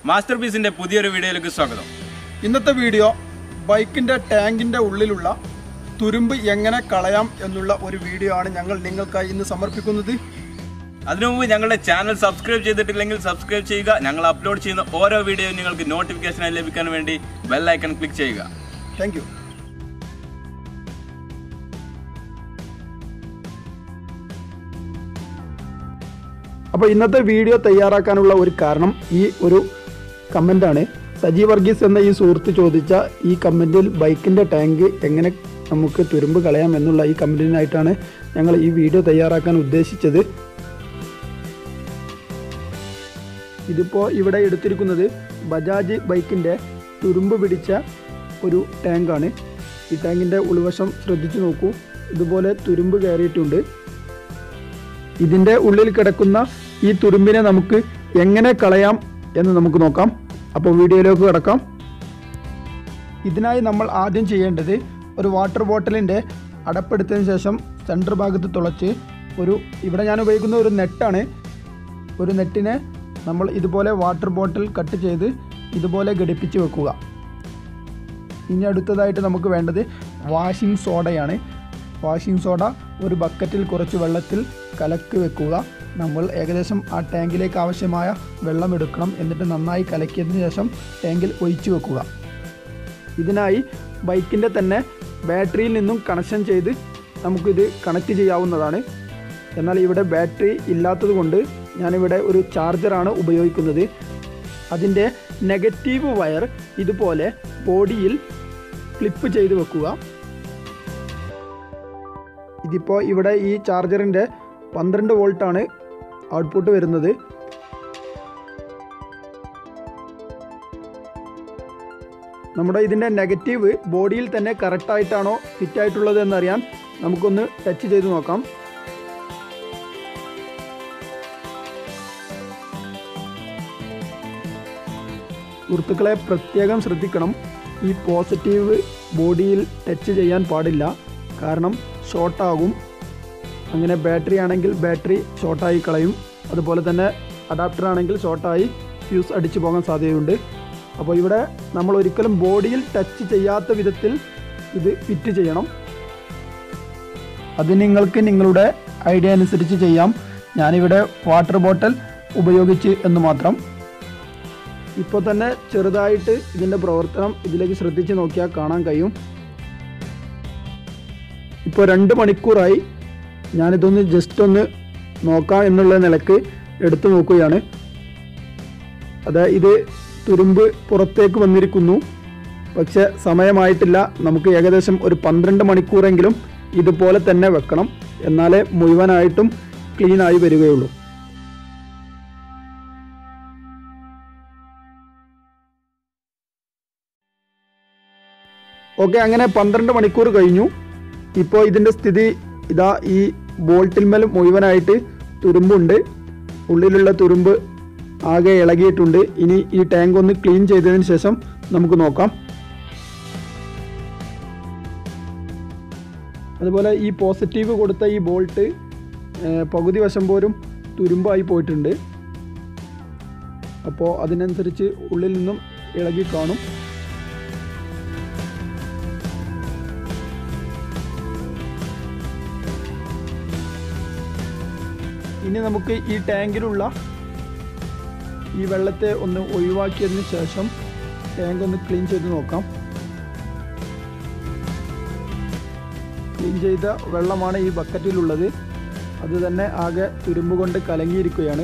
master പീസിന്റെ പുതിയൊരു വീഡിയോയിലേക്ക് സ്വാഗതം ഇന്നത്തെ വീഡിയോ ബൈക്കിന്റെ ടാങ്കിന്റെ ഉള്ളിലുള്ള തുരുമ്പ് എങ്ങനെ കളയാം എന്നുള്ള ഒരു വീഡിയോ ആണ് ഞങ്ങൾ നിങ്ങൾക്കായി ഇന്ന് സമർപ്പിക്കുന്നത് അതിനു മുമ്പ് ഞങ്ങളുടെ ചാനൽ സബ്സ്ക്രൈബ് ചെയ്തിട്ടില്ലെങ്കിൽ സബ്സ്ക്രൈബ് ചെയ്യുക ഞങ്ങൾ അപ്ലോഡ് ചെയ്യുന്ന ഓരോ വീഡിയോയും നിങ്ങൾക്ക് നോട്ടിഫിക്കേഷനായി ലഭിക്കാൻ വേണ്ടി ബെൽ ഐക്കൺ ക്ലിക്ക് ചെയ്യുക താങ്ക് യു അപ്പോൾ ഇന്നത്തെ വീഡിയോ തയ്യാറാക്കാനുള്ള ഒരു കാരണം ഈ ഒരു കമൻ്റാണ് സജി വർഗീസ് എന്ന ഈ സുഹൃത്ത് ചോദിച്ച ഈ കമൻറ്റിൽ ബൈക്കിൻ്റെ ടാങ്ക് എങ്ങനെ നമുക്ക് തുരുമ്പ് കളയാം എന്നുള്ള ഈ കമൻറ്റിനായിട്ടാണ് ഞങ്ങൾ ഈ വീഡിയോ തയ്യാറാക്കാൻ ഉദ്ദേശിച്ചത് ഇതിപ്പോൾ ഇവിടെ എടുത്തിരിക്കുന്നത് ബജാജ് ബൈക്കിൻ്റെ തുരുമ്പ് പിടിച്ച ഒരു ടാങ്കാണ് ഈ ടാങ്കിൻ്റെ ഉൾവശം ശ്രദ്ധിച്ചു നോക്കൂ ഇതുപോലെ തുരുമ്പ് കയറിയിട്ടുണ്ട് ഇതിൻ്റെ ഉള്ളിൽ കിടക്കുന്ന ഈ തുരുമ്പിനെ നമുക്ക് എങ്ങനെ കളയാം എന്ന് നമുക്ക് നോക്കാം അപ്പോൾ വീഡിയോയിലേക്ക് കിടക്കാം ഇതിനായി നമ്മൾ ആദ്യം ചെയ്യേണ്ടത് ഒരു വാട്ടർ ബോട്ടിലിൻ്റെ അടപ്പെടുത്തതിന് ശേഷം സെൻറ്റർ ഭാഗത്ത് തുളച്ച് ഒരു ഇവിടെ ഞാൻ ഉപയോഗിക്കുന്ന ഒരു നെറ്റാണ് ഒരു നെറ്റിനെ നമ്മൾ ഇതുപോലെ വാട്ടർ ബോട്ടിൽ കട്ട് ചെയ്ത് ഇതുപോലെ ഘടിപ്പിച്ച് വെക്കുക ഇനി അടുത്തതായിട്ട് നമുക്ക് വേണ്ടത് വാഷിംഗ് സോഡയാണ് വാഷിംഗ് സോഡ ഒരു ബക്കറ്റിൽ കുറച്ച് വെള്ളത്തിൽ കലക്കി വെക്കുക നമ്മൾ ഏകദേശം ആ ടാങ്കിലേക്ക് ആവശ്യമായ വെള്ളം എടുക്കണം എന്നിട്ട് നന്നായി കലക്കിയതിന് ശേഷം ടാങ്കിൽ ഒഴിച്ചു വെക്കുക ഇതിനായി ബൈക്കിൻ്റെ തന്നെ ബാറ്ററിയിൽ നിന്നും കണക്ഷൻ ചെയ്ത് നമുക്കിത് കണക്ട് ചെയ്യാവുന്നതാണ് എന്നാൽ ഇവിടെ ബാറ്ററി ഇല്ലാത്തത് കൊണ്ട് ഞാനിവിടെ ഒരു ചാർജറാണ് ഉപയോഗിക്കുന്നത് അതിൻ്റെ നെഗറ്റീവ് വയർ ഇതുപോലെ ബോഡിയിൽ ക്ലിപ്പ് ചെയ്ത് വെക്കുക ഇതിപ്പോൾ ഇവിടെ ഈ ചാർജറിൻ്റെ പന്ത്രണ്ട് വോൾട്ടാണ് ഔട്ട്പുട്ട് വരുന്നത് നമ്മുടെ ഇതിൻ്റെ നെഗറ്റീവ് ബോഡിയിൽ തന്നെ കറക്റ്റായിട്ടാണോ ഫിറ്റ് ആയിട്ടുള്ളത് എന്നറിയാൻ നമുക്കൊന്ന് ടച്ച് ചെയ്ത് നോക്കാം സുഹൃത്തുക്കളെ പ്രത്യേകം ശ്രദ്ധിക്കണം ഈ പോസിറ്റീവ് ബോഡിയിൽ ടച്ച് ചെയ്യാൻ പാടില്ല കാരണം ഷോർട്ടാകും അങ്ങനെ ബാറ്ററി ആണെങ്കിൽ ബാറ്ററി ഷോർട്ടായി കളയും അതുപോലെ തന്നെ അഡാപ്റ്റർ ആണെങ്കിൽ ഷോർട്ടായി ഫ്യൂസ് അടിച്ചു പോകാൻ സാധ്യതയുണ്ട് അപ്പോൾ ഇവിടെ നമ്മൾ ഒരിക്കലും ബോഡിയിൽ ടച്ച് ചെയ്യാത്ത വിധത്തിൽ ഇത് ഫിറ്റ് ചെയ്യണം അത് നിങ്ങൾക്ക് നിങ്ങളുടെ ഐഡിയ അനുസരിച്ച് ചെയ്യാം ഞാനിവിടെ വാട്ടർ ബോട്ടിൽ ഉപയോഗിച്ച് എന്ന് മാത്രം ഇപ്പോൾ തന്നെ ചെറുതായിട്ട് ഇതിൻ്റെ പ്രവർത്തനം ഇതിലേക്ക് ശ്രദ്ധിച്ച് നോക്കിയാൽ കാണാൻ കഴിയും ഇപ്പോൾ രണ്ട് മണിക്കൂറായി ഞാനിതൊന്ന് ജസ്റ്റ് ഒന്ന് നോക്കാം എന്നുള്ള നിലക്ക് എടുത്തു നോക്കുകയാണ് അത് ഇത് തുരുമ്പ് പുറത്തേക്ക് വന്നിരിക്കുന്നു പക്ഷെ സമയമായിട്ടില്ല നമുക്ക് ഏകദേശം ഒരു പന്ത്രണ്ട് മണിക്കൂറെങ്കിലും ഇതുപോലെ തന്നെ വെക്കണം എന്നാലേ മുഴുവനായിട്ടും ക്ലീനായി വരികയുള്ളൂ ഓക്കെ അങ്ങനെ പന്ത്രണ്ട് മണിക്കൂർ കഴിഞ്ഞു ഇപ്പോൾ ഇതിൻ്റെ സ്ഥിതി ഇതാ ഈ ബോൾട്ടിന്മേൽ മുഴുവനായിട്ട് തുരുമ്പുണ്ട് ഉള്ളിലുള്ള തുരുമ്പ് ആകെ ഇളകിയിട്ടുണ്ട് ഇനി ഈ ടാങ്ക് ഒന്ന് ക്ലീൻ ചെയ്തതിന് ശേഷം നമുക്ക് നോക്കാം അതുപോലെ ഈ പോസിറ്റീവ് കൊടുത്ത ഈ ബോൾട്ട് ഏഹ്, പകുതി വശം പോലും തുരുമ്പായി പോയിട്ടുണ്ട് അപ്പോൾ അതിനനുസരിച്ച് ഉള്ളിൽ നിന്നും ഇളകി കാണും ഇനി നമുക്ക് ഈ ടാങ്കിലുള്ള ഈ വെള്ളത്തെ ഒന്ന് ഒഴിവാക്കിയതിന് ശേഷം ടാങ്ക് ഒന്ന് ക്ലീൻ ചെയ്ത് നോക്കാം ക്ലീൻ ചെയ്ത വെള്ളമാണ് ഈ ബക്കറ്റിലുള്ളത് അത് തന്നെ ആകെ തുരുമ്പ് കൊണ്ട് കലങ്ങിയിരിക്കുകയാണ്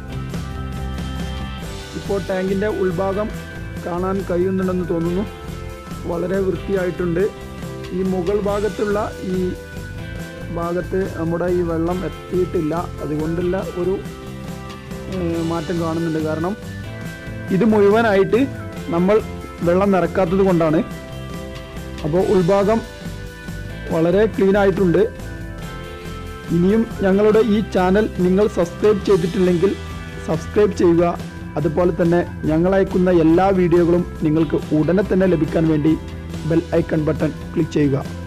ഇപ്പോൾ ടാങ്കിൻ്റെ ഉൾഭാഗം കാണാൻ കഴിയുന്നുണ്ടെന്ന് തോന്നുന്നു വളരെ വൃത്തിയായിട്ടുണ്ട് ഈ മുകൾ ഭാഗത്തുള്ള ഈ ഭാഗത്ത് നമ്മുടെ ഈ വെള്ളം എത്തിയിട്ടില്ല അതുകൊണ്ടുള്ള ഒരു ഏഹ്, മാറ്റം കാണുന്നുണ്ട് കാരണം ഇത് മുഴുവനായിട്ട് നമ്മൾ വെള്ളം നിറക്കാത്തത് കൊണ്ടാണ് അപ്പോൾ ഉൾഭാഗം വളരെ ക്ലീൻ ആയിട്ടുണ്ട് ഇനിയും ഞങ്ങളുടെ ഈ ചാനൽ നിങ്ങൾ സബ്സ്ക്രൈബ് ചെയ്തിട്ടില്ലെങ്കിൽ സബ്സ്ക്രൈബ് ചെയ്യുക അതുപോലെ തന്നെ ഞങ്ങൾ അയക്കുന്ന എല്ലാ വീഡിയോകളും നിങ്ങൾക്ക് ഉടനെ തന്നെ ലഭിക്കാൻ വേണ്ടി ബെൽ ഐക്കൺ ബട്ടൺ ക്ലിക്ക് ചെയ്യുക